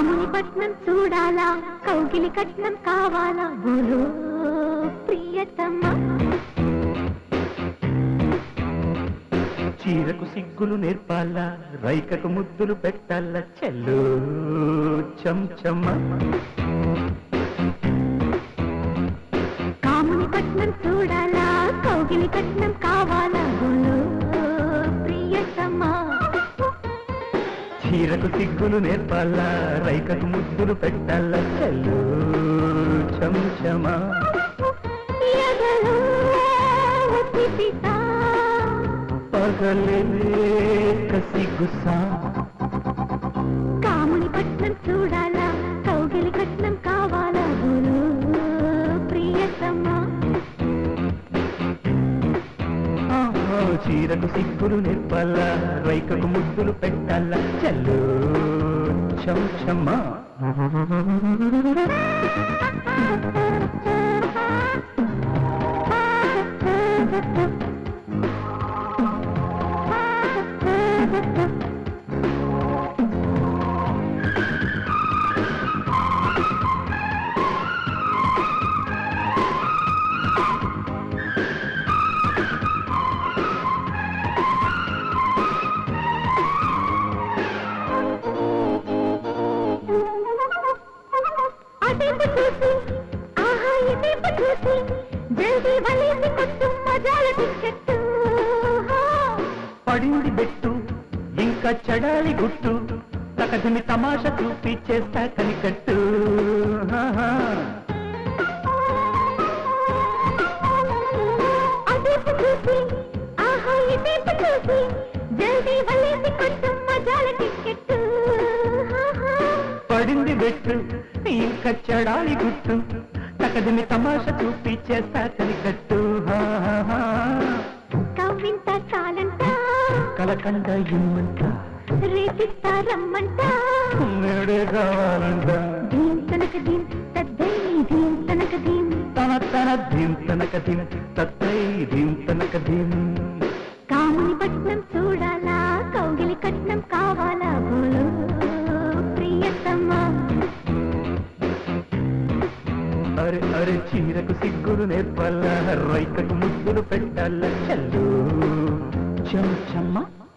కాముని పట్నం చూడాలా కౌగిలి కట్నం కావాలా బోలో ప్రియతమా చీరకు సిగ్గులు నేర్పాలా రైకకు ముద్దులు పెట్టాలా చెల్లు చంచమ్మ కాముని పట్నం చూడాలా కౌగిలి కట్నం కావాలా బోలో ప్రియతమా చీరకు సిగ్గులు నేర్పాలా రైకకు ముద్దులు పెట్టాలా చెల్లు చంచమ్మ ఎదలో ఒత్తిపితా పగలే కసి గుసా కాముని పట్నం చూడాలా కౌగిలి కట్నం కావాలా బోలో ప్రియతమా ఆహా, చీరకు సిగ్గులు నేర్పాలా రైకకు ముద్దులు పెట్టాలా చెల్లు చంచమ్మ అటేపు చూసి ఆహా ఇటేపు చూసి జల్దీ వలేసి కొట్టు మజాల టిక్కెట్టు పడింది బెట్టు ఇంకా చడాలి గుట్టు తకదిని తమాష చూపి చేస్తా కనికట్టు ఆహా. అటేపు చూసి ఆహా ఇటేపు చూసి జల్దీ వలేసి కొట్టు మజాల టిక్కెట్టు పడింది బెట్టు ఇంకా చడాలి గుట్టు తకదిని తమాష చూపి చేస్తా కనికట్టు ఆహా. కవ్వింత చాలంట కలకండ ఇమ్మంట రేపిస్తా రమ్మంట నేడే కావాలంట దీం తనక దీం తద్దై దీం తనక దీం తన తన ధీం తనక ధీం తత్తై ధీం తనక ధీం కాముని పట్నం చూడాలా కౌగిలి కట్నం కావాలా బోలో ప్రియతమా అరే అరే చీరకు సిగ్గులు నేర్పాల రైకకు ముద్దులు పెట్టాల చల్లు చెంచమ్మ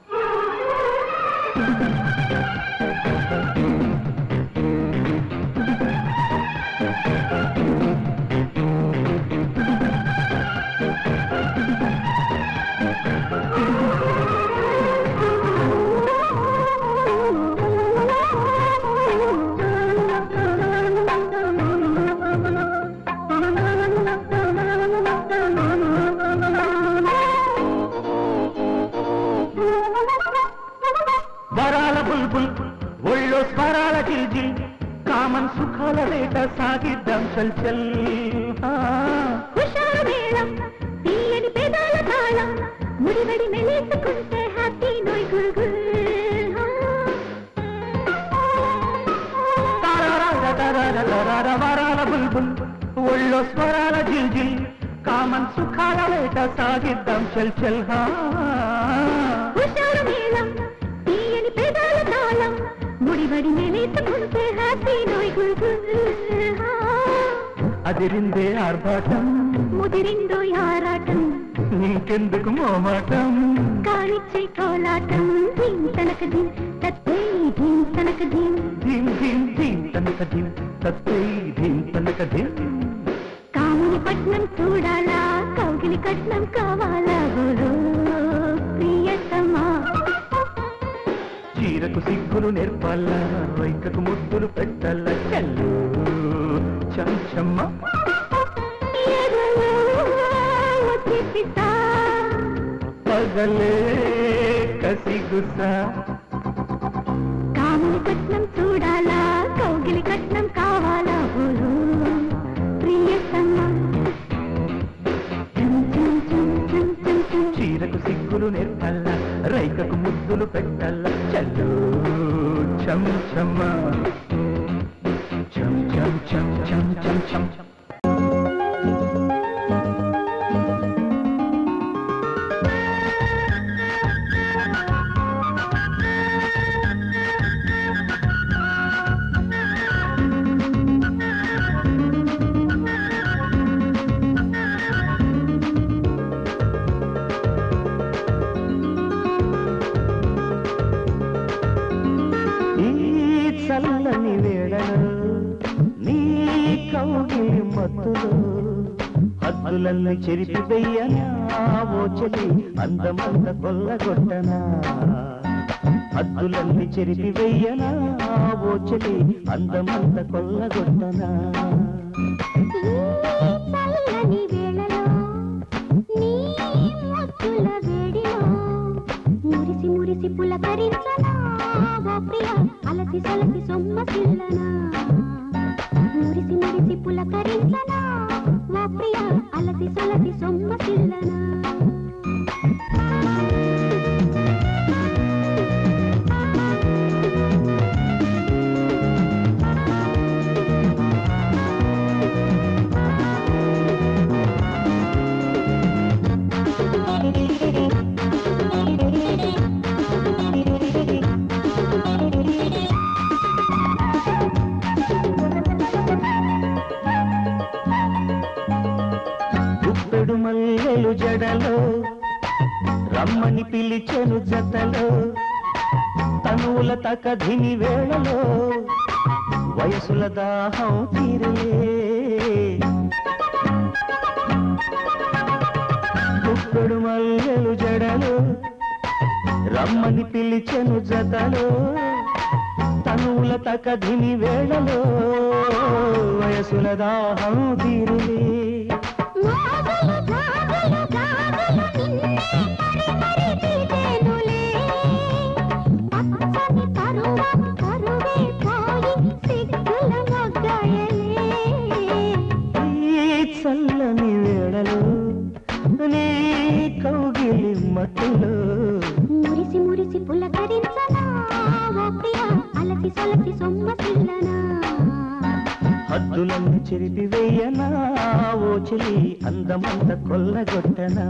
వరాల బుల్బుల్ ఒళ్ళో స్వరాల జిల్జిల్ కామన్ సుఖాల వేట సాగిద్దాం చల్ చల్ ఆ. హుషారు మేళం తీయని పెదాల తాళం ముడివడి మెలేసుకుంటే హ్యాపీ నోయ్ గుల్గుల్ తారారార తారార తారార వరాల బుల్బుల్ ఒళ్ళో స్వరాల జిల్జిల్ కామన్ సుఖాల వేట సాగిద్దాం చల్ చల్ హా హుషారు మేళం తీయని పెదాల తాళం ముడివడి మెలేసుకుంటే హ్యాపీ నోయ్ గుల్గుల్ అదిరిందే ఆర్భాటం ముదిరిందో యారాటం నీకెందుకు మోమాటం కానిచ్చే కోలాటం ధీం తనక ధీం తత్తే ధీం తనక ధీం ధీం ధీం ధీం తనక ధీం తత్తై ధీం తనక ధీం కాముని పట్నం చూడాలా కౌగిలి కట్నం కావాలా బోలో ప్రియతమా చీరకు సిగ్గులు నేర్పాల రైకకు ముద్దులు పెట్టాల చెల్లు చంచమ్మ ఎదలో ఒత్తిపితా పగలే కసిగుసా కాముని కట్నం చూడాలా కౌగిలి కట్నం కావాలా బోలో ప్రియతమా చం చం చం చం చం చం చీరకు సిగ్గులు నేర్పాల రైకకు ముద్దులు పెట్టాల చల్లు చంచమ్మ చం చం చం చం చం చం చల్లని వేళలో నీ కౌగిలి మత్తులో హద్దులన్నీ చెరిపి వెయ్యనా ఓ చెలి అందమంత కొల్లగొట్టనా హద్దులన్నీ చెరిపి వెయ్యనా ఓ చెలి అందమంత కొల్లగొట్టనా చల్లని వేళలో నీ ముద్దుల వేడిలో మురిసి మురిసి పులకరించనా ఓ ప్రియ అలసి సొలసి సొమ్మసిల్లనా మురిసి మురిసి పులకరించనా ఓ ప్రియ అలసి సొలసి సొమ్మసిల్లనా గుప్పెడు మల్లెలు జడలో రమ్మని పిలిచెను జతలో తనువుల తకధిని వేళలో వయసుల దాహం తీరలే గుప్పెడు మల్లెలు జడలో రమ్మని పిలిచెను జతలో తనువుల తకధిని వేళలో వయసుల దాహం తీరులే మోగలు గాగలు గాగలు నిన్నే మరి మరి తీసేనులే పచ్చని పరువ పరువే పోయి సిగ్గుల మొగ్గయలే ఈ చల్లని వేళలో నీ కౌగిలి మట్టులో మురిసి మురిసి పులకరించనా ఓ ప్రియ అలసి సొలసి సొమ్మసిల్లనా హద్దులన్నీ చెరిపి వేయనా ఓ చెలి అందమంత కొల్లగొట్టనా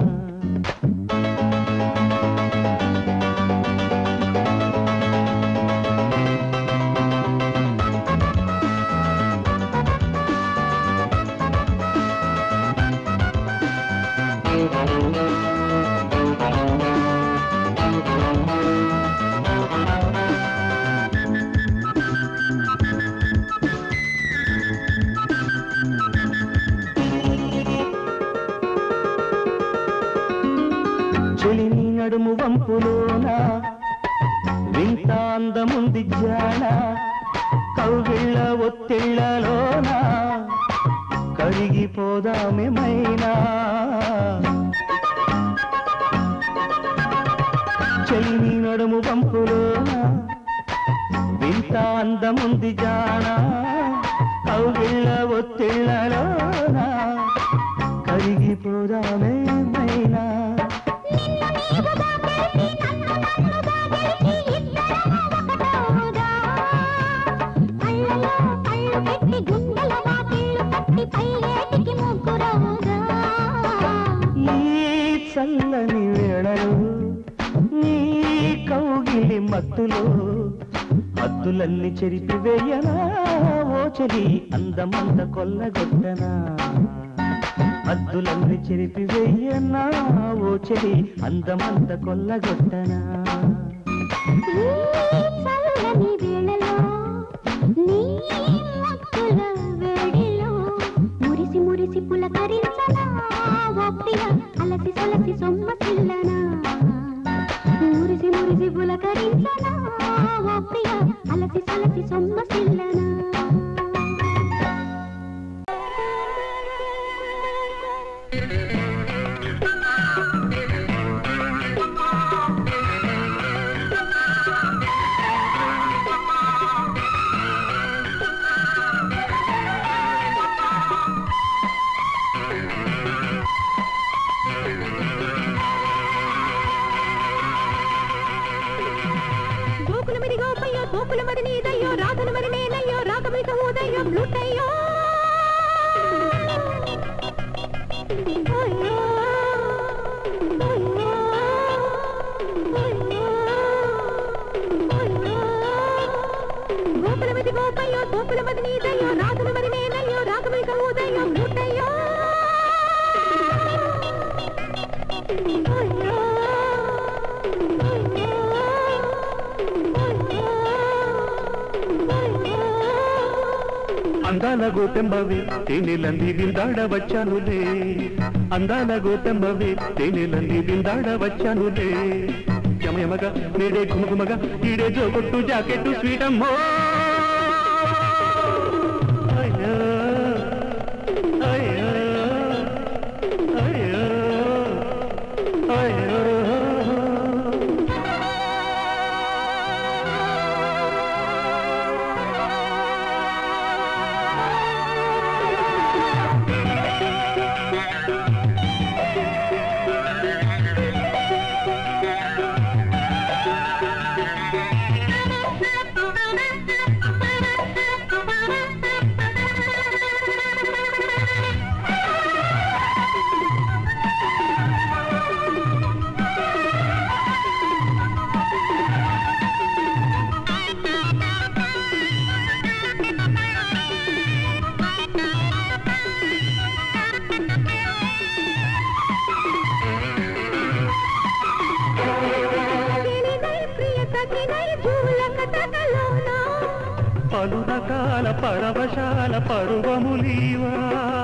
చెలిని నడుము వంపులోన వింత అందముంది జాణ కౌగిళ్ళ ఒత్తిళ్ళలోన కరిగిపోదామేమైనా చెలిని నడుము వంపులోన వింత అందముంది జాణ కౌగిళ్ళ ఒత్తిళ్ళలోన కరిగిపోదామేమైనా ఈ చల్లని వేళలో నీ కౌగిలి మత్తులో హద్దులన్నీ చెరిపి వేయనా ఓ చలి అందమంత కొల్లగొట్టనా హద్దులన్నీ చెరిపి వేయనా ఓ చలి అందమంత కొల్లగొట్టనా మురిసి మురిసి పులకరించనా ఓ ప్రియ అలసి సొలసి సొమ్మసిల్లనా మురిసి మురిసి పులకరించనా ఓ ప్రియ అలసి సొలసి సొమ్మసిల్లనా గోకుల మరి గోపయ్యో గోకుల మరి నీదయ్యో రాధను మరి నేనయ్యో రాగమిక ఊదయ్యో బ్లూటయ్యో అయ్యో, అయ్యో, అయ్యో, అయ్యో. గోకుల మరి గోపయ్యో గోకుల మరి నీదయ్యో రాధను మరి నేనయ్యో రాగమిక ఊదయ్యో బ్లూటయ్యో అయ్యో, అయ్యో, అయ్యో. అందాల గోపెంబవి తేనెలంది విందాడ వచ్చానులే అందాల గోపెంబవి తేనెలంది విందాడ వచ్చానులే యమయమగా నేడే గుమగుమగా ఈడే జోగొట్టు జాకెట్టు స్వీటమ్మో అయ్యో అయ్యో అయ్యో అయ్యో గిలినై ప్రియ సఖినై జూలక తగలోన పలు రకాల పరవశాల పరువములీవా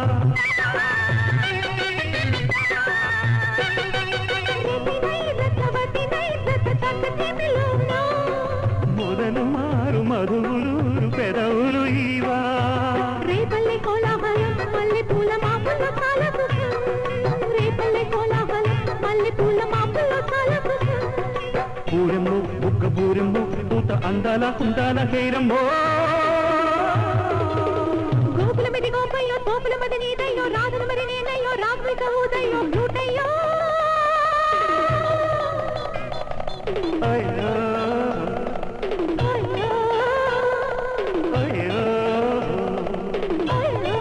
రితినై రసవతినై రస తగతిమిలోన మొదలు మారు మధువులూరు పెదవులు ఈవా రేపల్లె కోలాహలం మల్లె పూల మాపుల చాలా సుఖం రేపల్లె కోలాహలం మల్లె పూల మాపుల చాలా సుఖం పూరెమ్ము బుగ్గ పూరెమ్ము పూత అందాల కుందాల హేరమ్మో గోకుల మిది గోపయ్యో తోపుల మది నీదయ్యో రాజుల మరి నేనయ్యో రాత్రిక ఊదయ్యో ఫ్లూటయ్యో అయ్యో అయ్యో అయ్యో అయ్యో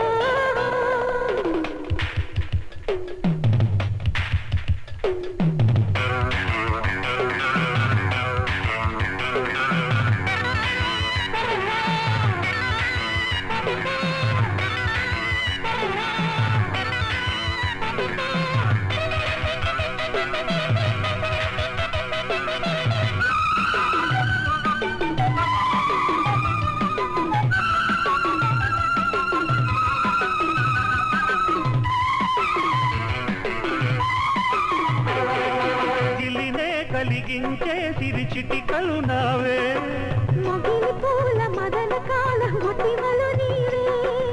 గిలినే కలిగించే సిరి చిటికలు నావే మొగిలి పూల మదన కాల మొటిమలు నీవే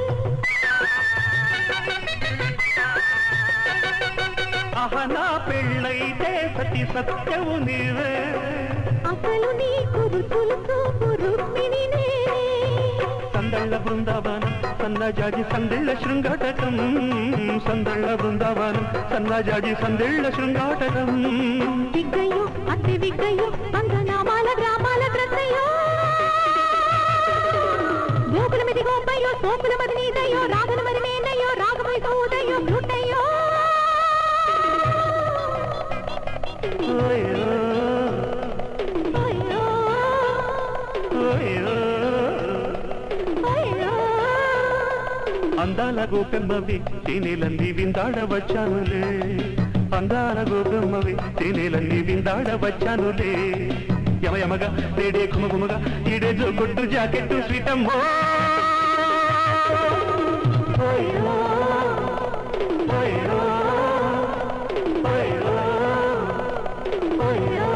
అహనా పెళ్ళైతే సతి సత్యవు నీవే అసలు నీకు రుచులు చూపు రుక్మిణి నేనే సందళ్ళ బృందావనం సన్నజాజి సందిళ్ళ శృంగాటకం సందళ్ళ బృందావనం సన్నజాజి సందిళ్ళ శృంగాటకం విగ్గయ్యో అతి విగ్గయ్యో పంగనామాల గ్రామాల గ్రద్దయ్యో గోకుల మిది గోపయ్యో సోకుల మది నీదయ్యో రాగల మరి నేనయ్యో రాగమై సోదయ్యో ఫ్లూటయ్యో ఓయో, అయ్యో ఓయో. అయ్యో అందాల గోపెమ్మవి తేనెలన్నీ విందాడ వచ్చానులే అందాల గోపెమ్మవి తేనెలన్నీ విందాడ వచ్చానులే యమయమగా నేడే గుమగుమగా ఈడే జోగొట్టు జాకెట్టు స్వీటమ్మో ఓయో, ఓయో, ఓయో, ఓయో.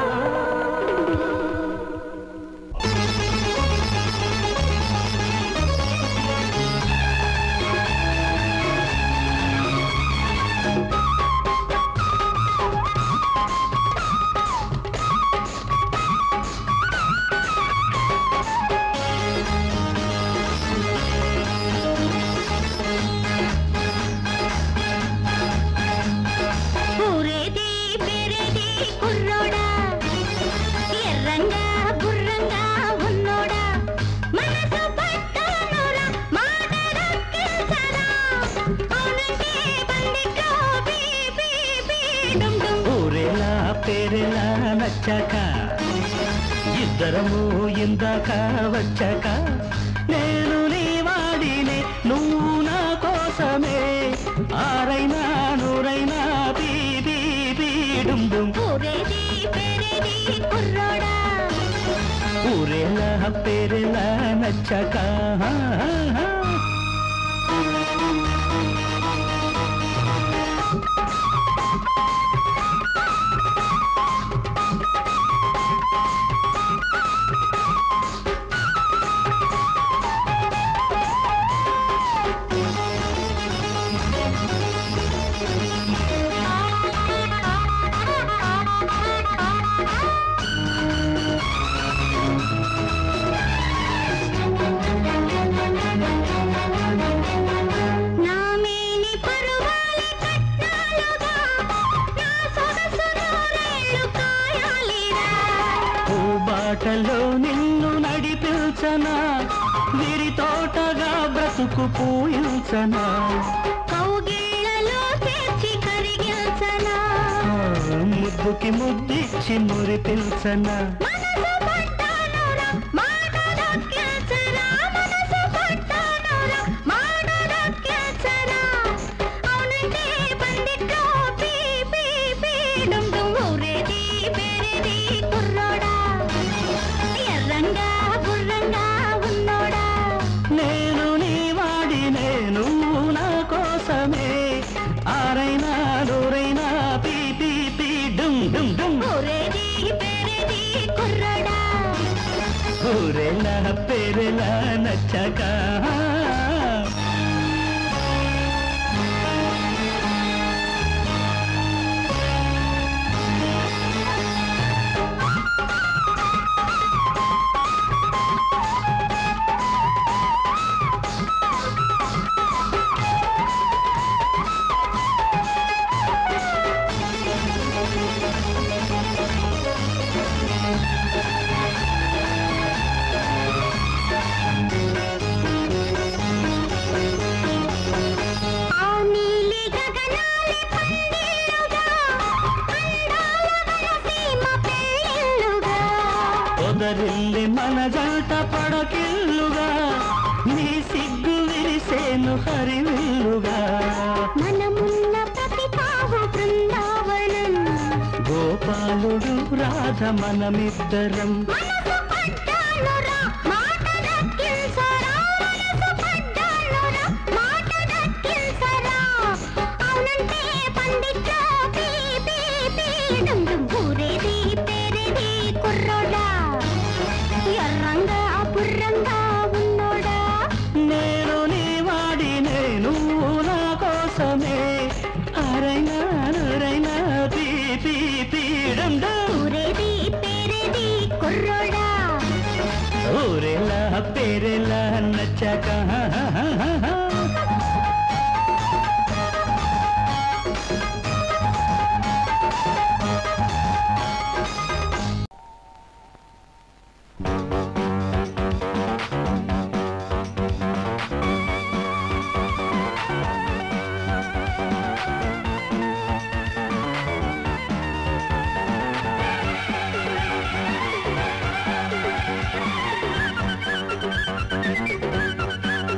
ఊరేది పేరేది కుర్రోడా ఎర్రంగా బుర్రంగా ఉన్నోడా మనసు పట్టానురా మాటలొక్కేసరా అవునంటే బందిట్లో బీ బీ బీ డుమ్ డుమ్ ఊరేలా పేరేలా నచ్చాక ఇద్దరము ఇందాక వచ్చాక నేను నీ వాడినే నువ్వు నా కోసమే ఆరైనా నూరైనా బీ బీ బీ డుమ్ డుమ్ ఊరేది పేరేది కుర్రోడా ఊరేలా పేరేలా నచ్చాక హా, హా, హా. బాటలో నిన్ను నడిపించనా విరి తోటగా బ్రతుకు పూయించనా కౌగిళ్ళలో చేర్చి కరిగించనా ముద్దుకి ముద్దిచ్చి మురిపించనా మనసు పట్టానురా మాట దక్కించరా మనసు పట్టానురా మాట దక్కించరా అవునంటే బందిట్లో పీ పీ పీ డుమ్ డుమ్ ఊరేది పేరేది కుర్రోడా ఎర్రంగా గుర్రంగా ఉన్నోడా నేను నీ వాడి నేను నా కోసమే ఆరైనా నూరైనా పీ పీ పీ డుమ్ డుమ్ డుమ్ ఊరేది పేరేది కుర్రోడా ఊరెలా పేరెలా నచ్చక ఆ నీలి గగనాలే పందిళ్ళుగా అందాల వనసీమ పెళ్ళిళ్ళుగా పొదరిల్లి మన జంట పడకిల్లుగా నీ సిగ్గు విరిసేను హరివిల్లుగా మనమున్న ప్రతి తావు బృందావనం గోపాలుడు రాధ మనమిద్దరం మనసు పడ్డానురా మాట దక్కించరా మనసు పడ్డానురా మాట దక్కించరా అవునంటే పండిట్లో పీ పీ పీ డుమ్ డుమ్ ఊరేది పేరేది కుర్రోడా ఎర్రంగా బుర్రంగా ఉన్నోడా నేను నీ వాడి నేను నా కోసమే అరైనా నరైనా పీ పీ పీడం ఊరేది పేరేది కుర్రోడా ఊరెలా పేరెలా నచ్చక ఆ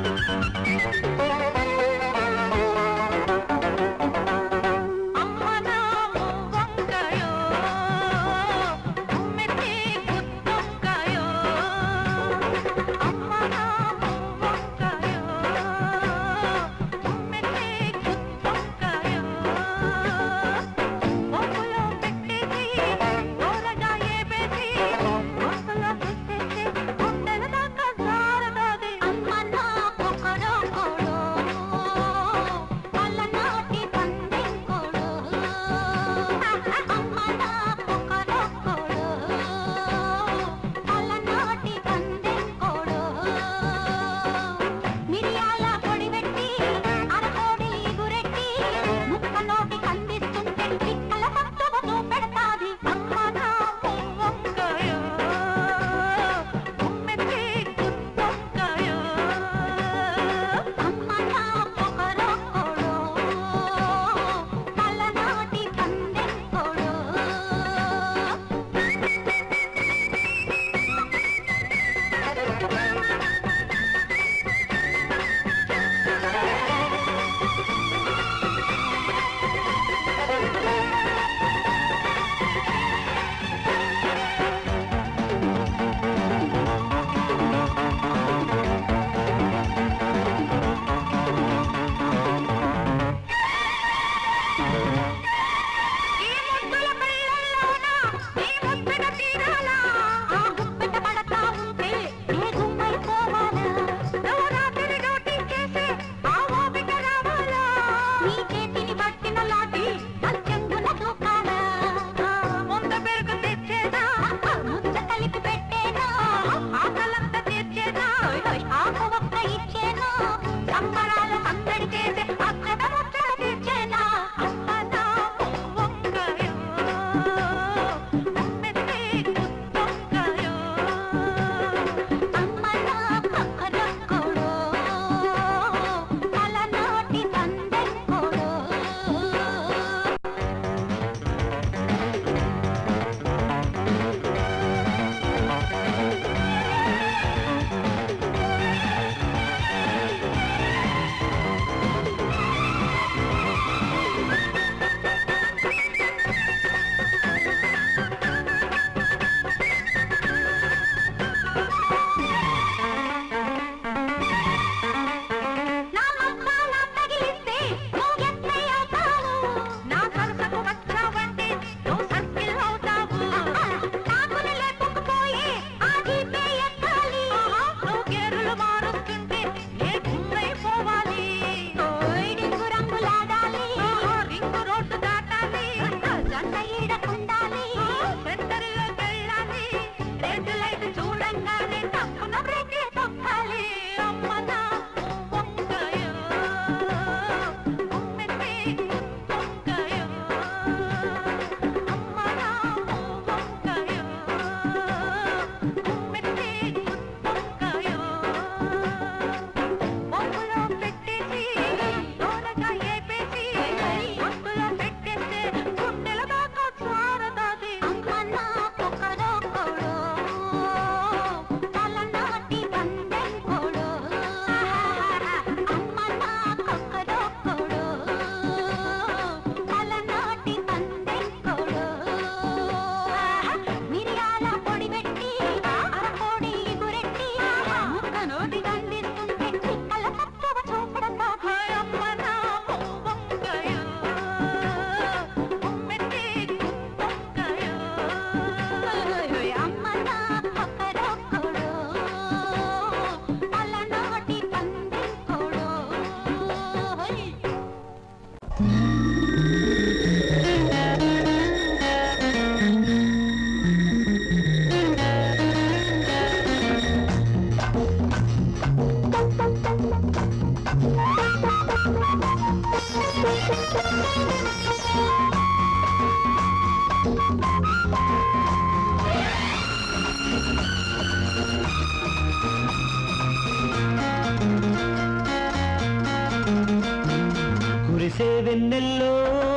కురిసే వెన్నెల్లో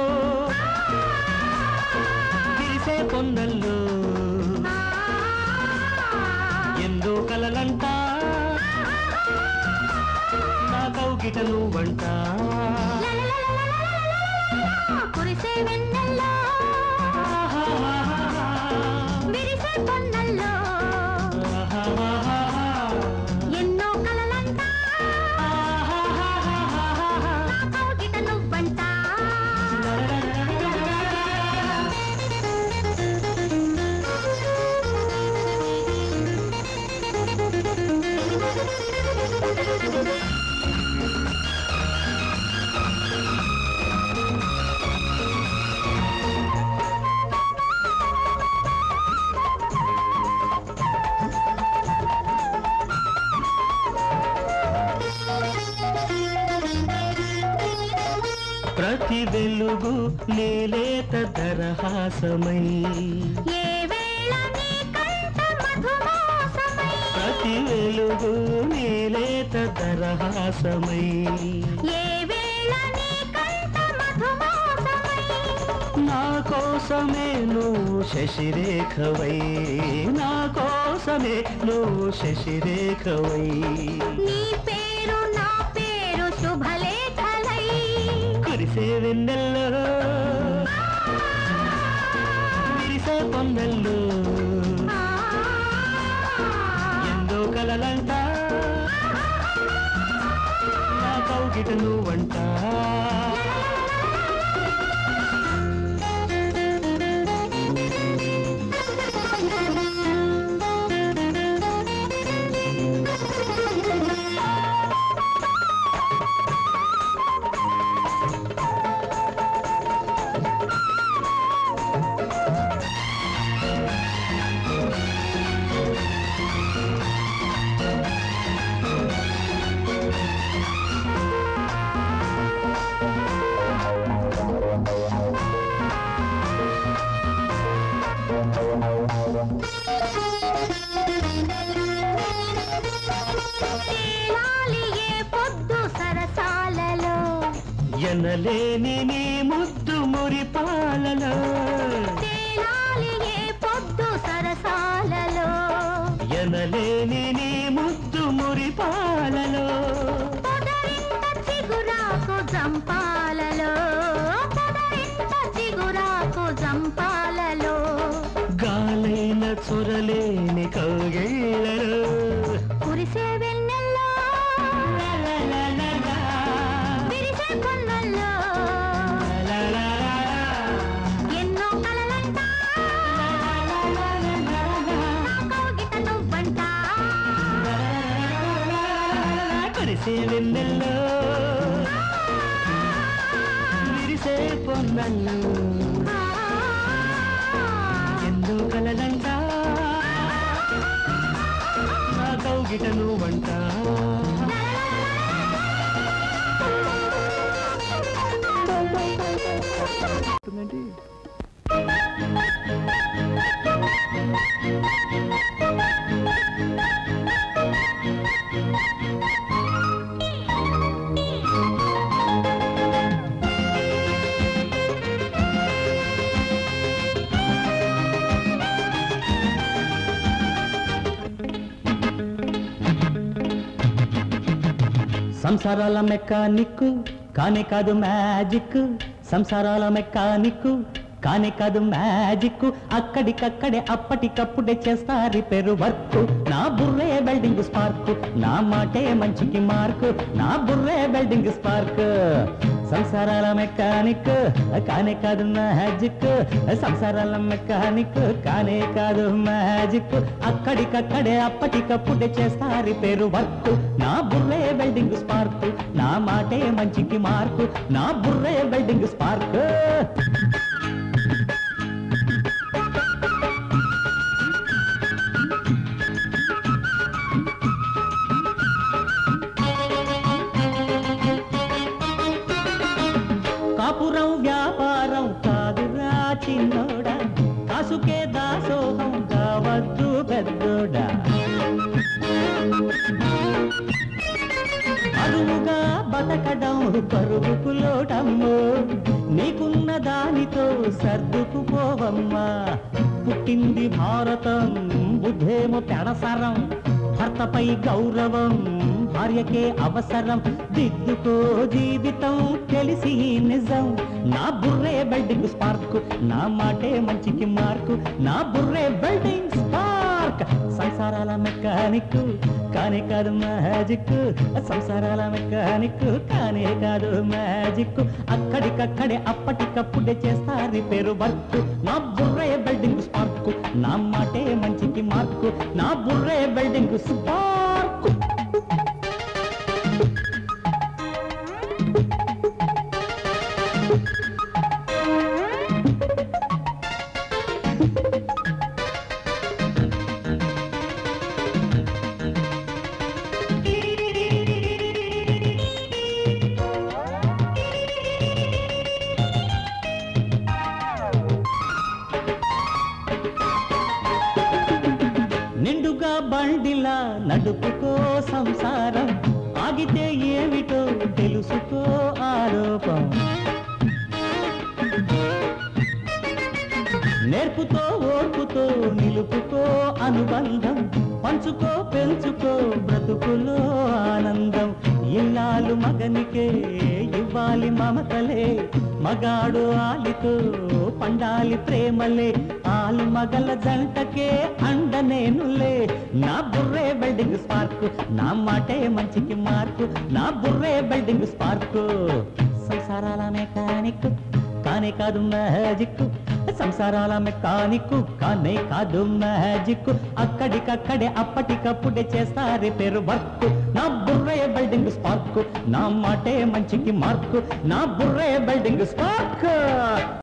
విరిసే పొన్నల్లో ఎందో కలలంట నా కౌగిట నువ్వంట కురిసే వెన్నెల్లో విరిసే పొన్నల్లో ఎన్నో కలలంటా నా కౌగిట నువ్వంటా ప్రతి వెలుగు నీలేత దరహాసమై ఏ వేళ నీ కంట మధుమాసమై ప్రతి వెలుగు నీలేత దరహాసమై ఏ వేళ నీ కంట మధుమాసమై నా కోసమే నువ్వు శశిరేఖవై నా కోసమే నువ్వు శశిరేఖవై నీ పేరు నా పేరు శుభలేఖలై కురిసే వెన్నెల్లో విరిసే పొన్నెల్లో ఎందో కలలంట నా కౌగిట నువ్వంట తేలాలి ఏ పొద్దు సరసాలలో ఎనలేని నీ ముద్దు మురిపాలలో తేలాలి ఏ పొద్దు సరసాలలో ఎనలేని నీ ముద్దు మురిపాలలో పొదరింట చిగురాకు జంపాలలో పొదరింట చిగురాకు జంపాలలో గాలైన చొరలేని కౌగిళ్ళలో కురిసే వెన్నెల్లో విరిసే కొన్నల్లో ఎన్నో కలలంట నా కౌగిట నువ్వంట కురిసే వెన్నెల్లో విరిసే పొన్నల్లో ఎందు కలదంట నా కౌగిట నువ్వంట సంసారాల మెకానిక్ కానే కాదు మ్యాజిక్ సంసారాల మెకానిక్ కానే కాదు మ్యాజిక్ అక్కడికక్కడే అప్పటికప్పుడే చేస్తా రిపేరు వర్క్ నా బుర్రే వెల్డింగ్ స్పార్క్ నా మాటే మంచికి మార్క్ నా బుర్రే వెల్డింగ్ స్పార్క్ సంసారాల మెకానిక్ కానే కాదు మ్యాజిక్ సంసారాల మెకానిక్ కానే కాదు మ్యాజిక్ అక్కడికక్కడే అప్పటికప్పుడే చేస్తా రిపేరు వర్క్ నా బుర్రే వెల్డింగ్ స్పార్క్ నా మాటే మంచికి మార్కు నా బుర్రే వెల్డింగ్ స్పార్క్ కాపురం వ్యాపారం కాదురా చిన్నోడా కాసుకే దాసోహం కావద్దు పెద్దోడా అరువుగా బతక బతకడం పరుగుకు లోటమ్మో నీకున్న దానితో సర్దుకుపోవమ్మా పుట్టింది భారతం బుద్ధేమో పెడసరం భర్తపై గౌరవం భార్యకే అవసరం దిద్దుకో జీవితం తెలిసి ఈ నిజం నా బుర్రే బిల్డింగ్ స్పార్క్ నా మాటే మంచికి మార్కు నా బుర్రే బిల్డింగ్ స్పార్క్ సంసారాల మెకానిక్ కానే కాదు మ్యాజిక్ సంసారాల మెకానిక్ కానే కాదు మ్యాజిక్ అక్కడికక్కడే అప్పటికప్పుడే చేస్తారు రిపేరు వర్క్ నా బుర్రే బిల్డింగ్ స్పార్క్ నా మాటే మంచికి మార్కు నా బుర్రే బిల్డింగ్ స్పార్క్ నిండుగా బండిలా నడుపుకో సంసారం ఆగితే ఏమిటో తెలుసుకో ఆరోపం నేర్పుతో ఓర్పుతో నిలుపుకో అనుబంధం పంచుకో పెంచుకో బ్రతుకులో ఆనందం ఇల్లాలు మగనికే ఇవ్వాలి మమతలే మగాడు ఆలితో పండాలి ప్రేమలే ఆలు మగల జంటకే అండ నేనులే నా బుర్రే బిల్డింగ్ స్పార్క్ నా మాటే మంచికి మార్కు నా బుర్రే బిల్డింగ్ స్పార్క్ సంసారాల మెకానిక్ కానే కాదు మ్యాజిక్ సంసారాల మెకానిక్ కానే కాదు మ్యాజిక్ అక్కడికక్కడే అప్పటికప్పుడే చేస్తారు పేరు వర్క్ నా బుర్రే బిల్డింగ్ స్పార్క్ నా మాటే మంచికి మార్కు నా బుర్రే బిల్డింగ్ స్పార్క్